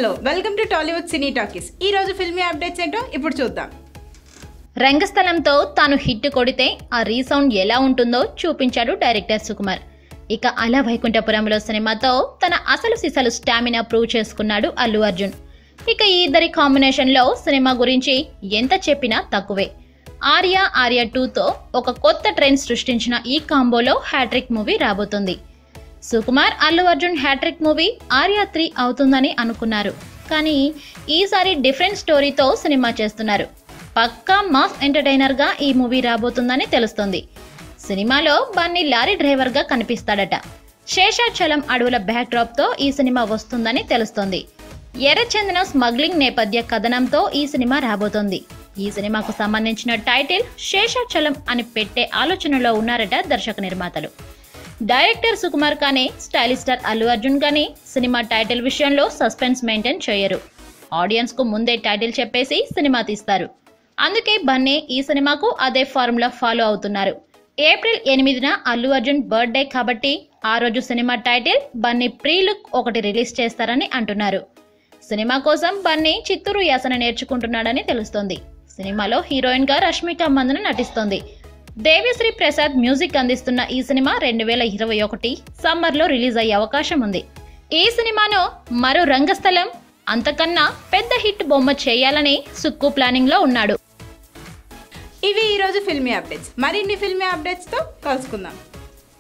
hello welcome to Tollywood cine talkies ఈ రోజు filmy updates ఏంటో ఇప్పుడు చూద్దాం రంగస్థలంతో తాను హిట్ కొడితే ఆ రీసౌండ్ ఎలా ఉంటుందో చూపించాడు డైరెక్టర్ సుకుమార్ ఇక అలా వైకుంఠపురంలో సినిమాతో తన అసలు సిసలు స్టామినా ప్రూవ్ చేసుకున్నాడు అల్లు అర్జున్ ఇక ఈ ఇద్దరి కాంబినేషన్లో సినిమా గురించి ఎంత చెప్పినా తక్కువే ఆర్య ఆర్య టూతో ఒక కొత్త ట్రెండ్ సృష్టించిన ఈ కాంబోలో హ్యాట్రిక్ మూవీ రాబోతుంది Sukumar Allu Arjun hat trick movie Arya three అవుతుందని అనుకున్నారు కానీ ఈసారి డిఫరెంట్ స్టోరీతో సినిమా చేస్తున్నారు పక్కా మాస్ ఎంటర్టైనర్గా ఈ మూవీ రాబోతుందని తెలుస్తుంది సినిమాలో బన్నీ లారీ డ్రైవర్గా కనిపిస్తాడట శేషాచలం అడవుల బ్యాక్డ్రాప్తో ఈ సినిమా వస్తుందని తెలుస్తోంది ఎర్రచందన స్మగ్లింగ్ నేపథ్య కథనంతో ఈ సినిమా రాబోతోంది ఈ సినిమాకు సంబంధించిన టైటిల్ శేషాచలం అని పెట్టే ఆలోచనలో ఉన్నారట దర్శక నిర్మాతలు డైరెక్టర్ సుకుమార్ కానీ స్టైలిష్ స్టార్ అల్లు అర్జున్ కానీ సినిమా టైటిల్ విషయంలో సస్పెన్స్ మెయింటైన్ చేయరు ఆడియన్స్ కు ముందే టైటిల్ చెప్పేసి సినిమా తీస్తారు అందుకే బన్నీ ఈ సినిమాకు అదే ఫార్ములా ఫాలో అవుతున్నారు ఏప్రిల్ ఎనిమిదిన అల్లు అర్జున్ బర్త్డే కాబట్టి ఆ రోజు సినిమా టైటిల్ బన్నీ ప్రీ లుక్ ఒకటి రిలీజ్ చేస్తారని అంటున్నారు సినిమా కోసం బన్నీ చిత్తూరు యాసన నేర్చుకుంటున్నాడని తెలుస్తోంది సినిమాలో హీరోయిన్ గా రష్మిక మందన నటిస్తోంది దేవిశ్రీ ప్రసాద్ మ్యూజిక్ అందిస్తున్న ఈ సినిమా రెండు వేల ఇరవై ఒకటి సమ్మర్లో రిలీజ్ అయ్యే అవకాశం ఉంది ఈ సినిమాను మరో రంగస్థలం అంతకన్నా పెద్ద హిట్ బొమ్మ చేయాలని సుక్కు ప్లానింగ్ లో ఉన్నాడు ఇవి ఈ రోజు ఫిల్మీ అప్డేట్స్ మరిన్ని ఫిల్మీ అప్డేట్స్తో కలుసుకుందాం